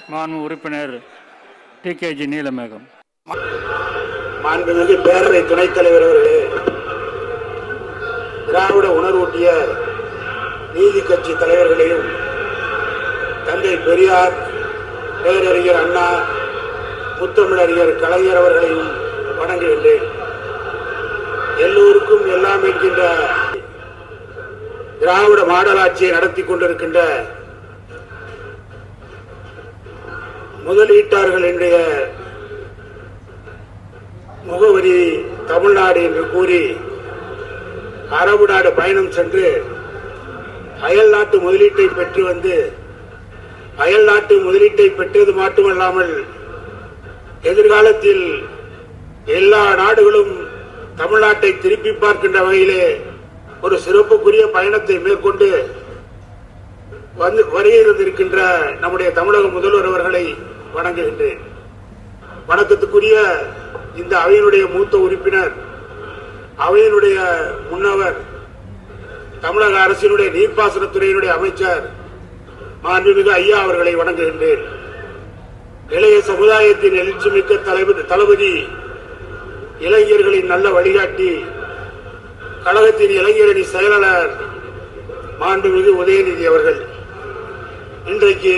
மாண்பு உறுப்பினர் D KG Neelamegam மாண்புமிகு பேரவை துணைத் தலைவர் அவர்களே திராவிட உணர்வூட்டிய நீதி கட்சி தலைவர்களையும் தந்தை பெரியார் பேரறிஞர் அண்ணா முத்தமிழறிஞர் கலைஞர் அவர்களையும் வணங்குகின்றேன் எல்லோருக்கும் எல்லாம் என்கின்ற திராவிட மாடல் ஆட்சியை நடத்தி கொண்டிருக்கின்ற முதலீட்டாளர்களுடைய முகவரி தமிழ்நாடு என்று கூறி அரபு நாடு பயணம் சென்று அயல் நாட்டு முதலீட்டை பெற்று வந்து அயல் நாட்டு முதலீட்டை பெற்றது மட்டுமல்லாமல் எதிர்காலத்தில் எல்லா நாடுகளும் தமிழ்நாட்டை திருப்பி பார்க்கின்ற வகையிலே ஒரு சிறப்புக்குரிய பயணத்தை மேற்கொண்டு வந்து வருகிறந்திருக்கின்ற நம்முடைய தமிழக முதல்வர் அவர்களை வணங்குகின்றேன் வணக்கத்துக்குரிய இந்த அவையினுடைய மூத்த உறுப்பினர் அவையினுடைய முன்னவர் தமிழக அரசினுடைய நீர்ப்பாசனத்துறையினுடைய அமைச்சர் மாண்புமிகு ஐயா அவர்களை வணங்குகின்றேன் இளைய சமுதாயத்தின் எழுச்சிமிக்க தலைவர் தளபதி இளைஞர்களின் நல்ல வழிகாட்டி கழகத்தின் இளைஞரணி செயலாளர் மாண்புமிகு உதயநிதி அவர்கள் இன்றைக்கு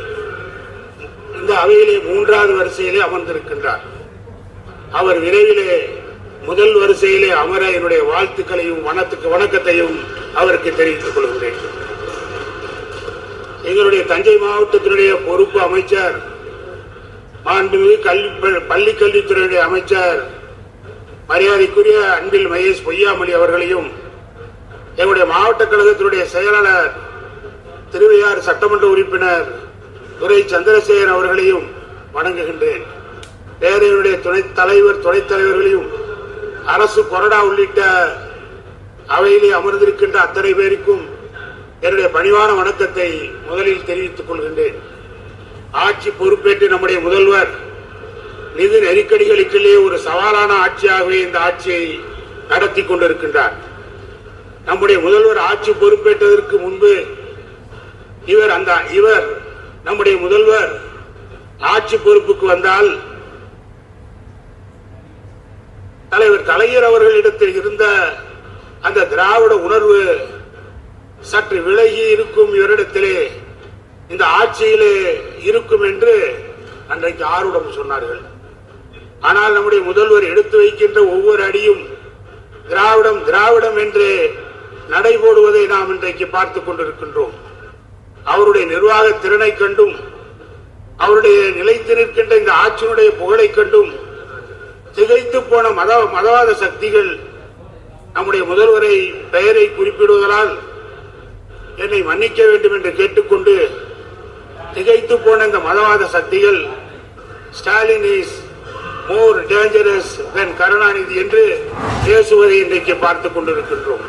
இந்த அவையிலே மூன்றாவது வரிசையிலே அமர்ந்திருக்கின்றார் அவர் விரைவிலே முதல் வரிசையிலே அமர என்னுடைய வாழ்த்துக்களையும் வனத்துக்கு வணக்கத்தையும் அவருக்கு தெரிவித்துக் கொள்கிறேன் எங்களுடைய தஞ்சை மாவட்டத்தினுடைய பொறுப்பு அமைச்சர் மாண்புமிகு கல்வி பள்ளி கல்வித்துறையுடைய அமைச்சர் மரியாதைக்குரிய அன்பில் மகேஷ் பொய்யாமொழி அவர்களையும் எங்களுடைய மாவட்ட கழகத்தினுடைய செயலாளர் திருவையாறு சட்டமன்ற உறுப்பினர் துரை சந்திரசேகர் அவர்களையும் வணங்குகின்றேன் பேரவையுடைய துணைத் தலைவர் துணைத் தலைவர்களையும் அரசு கொறடா உள்ளிட்ட அவையிலே அமர்ந்திருக்கின்ற அத்தனை பேருக்கும் என்னுடைய பணிவான வணக்கத்தை முதலில் தெரிவித்துக் கொள்கின்றேன் ஆட்சி பொறுப்பேற்று நம்முடைய முதல்வர் நிதி நெருக்கடிகளுக்குள்ளே ஒரு சவாலான ஆட்சியாகவே இந்த ஆட்சியை நடத்தி கொண்டிருக்கின்றார் நம்முடைய முதல்வர் ஆட்சி பொறுப்பேற்றதற்கு முன்பு இவர் அந்த இவர் நம்முடைய முதல்வர் ஆட்சி பொறுப்புக்கு வந்தால் தலைவர் கலைஞர் அவர்களிடத்தில் இருந்த அந்த திராவிட உணர்வு சற்று விலகி இருக்கும் இவரிடத்திலே இந்த ஆட்சியிலே இருக்கும் என்று அன்றைக்கு ஆர்வம் சொன்னார்கள் ஆனால் நம்முடைய முதல்வர் எடுத்து வைக்கின்ற ஒவ்வொரு அடியும் திராவிடம் திராவிடம் என்று நடைபோடுவதை நாம் இன்றைக்கு பார்த்துக் கொண்டிருக்கின்றோம் அவருடைய நிர்வாக திறனை கண்டும் அவருடைய நிலைத்து நிற்கின்ற இந்த ஆட்சியினுடைய புகழை கண்டும் திகைத்து போன மத மதவாத சக்திகள் நம்முடைய முதல்வரை பெயரை குறிப்பிடுவதால் என்னை மன்னிக்க வேண்டும் என்று கேட்டுக்கொண்டு திகைத்து போன இந்த மதவாத சக்திகள் Stalin is more dangerous than Karunanidhi என்று பேசுவதை இன்றைக்கு பார்த்துக் கொண்டிருக்கின்றோம்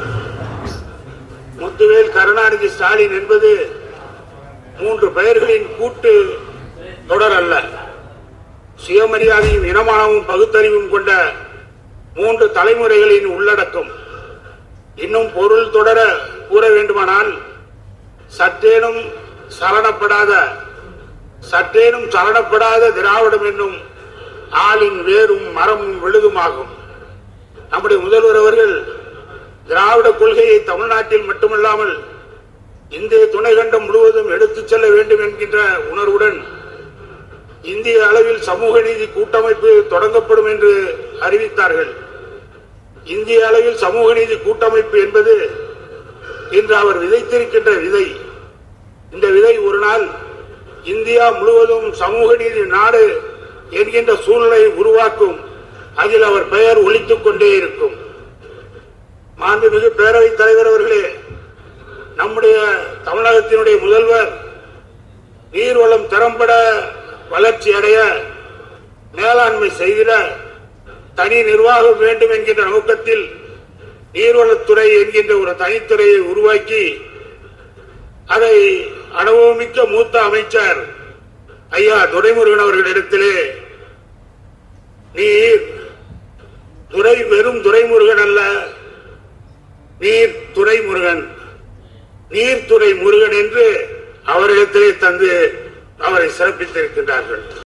முத்துவேல் கருணாநிதி ஸ்டாலின் என்பது மூன்று பெயர்களின் கூட்டு தொடர் அல்ல சுயமரியாதையும் இனமானமும் பகுத்தறிவும் கொண்ட மூன்று தலைமுறைகளின் உள்ளடக்கம் இன்னும் பொருள் தொடர கூற வேண்டுமானால் சற்றேனும் சலனப்படாத சற்றேனும் சலனப்படாத திராவிடம் என்னும் ஆளின் வேரும் மரமும் விழுதுமாகும் நம்முடைய முதல்வர் அவர்கள் திராவிட கொள்கையை தமிழ்நாட்டில் மட்டுமல்லாமல் இந்திய துணைக்கண்டம் முழுவதும் எடுத்துச் செல்ல வேண்டும் என்கின்ற உணர்வுடன் இந்திய அளவில் சமூக நீதி கூட்டமைப்பு தொடங்கப்படும் என்று அறிவித்தார்கள் இந்திய அளவில் சமூக நீதி கூட்டமைப்பு என்பது இன்று அவர் விதைத்திருக்கின்ற விதை இந்த விதை ஒரு நாள் இந்தியா முழுவதும் சமூக நீதி நாடு என்கின்ற சூழ்நிலை உருவாக்கும் அதில் அவர் பெயர் ஒலித்துக் கொண்டே இருக்கும் மாண்புமிகு பேரவைத் தலைவர் அவர்களே நம்முடைய தமிழகத்தினுடைய முதல்வர் நீர்வளம் திறம்பட வளர்ச்சி அடைய மேலாண்மை செய்திட தனி நிர்வாகம் வேண்டும் என்கின்ற நோக்கத்தில் நீர்வளத்துறை என்கின்ற ஒரு தனித்துறையை உருவாக்கி அதை அனுபவமிக்க மூத்த அமைச்சர் ஐயா துரைமுருகன் அவர்களிடத்திலே நீர் துரை வெறும் துரைமுருகன் அல்ல நீர் துரைமுருகன் நீர்த்துறை முருகன் என்று அவரிடத்திலே தந்து அவரை சிறப்பித்திருக்கின்றார்கள்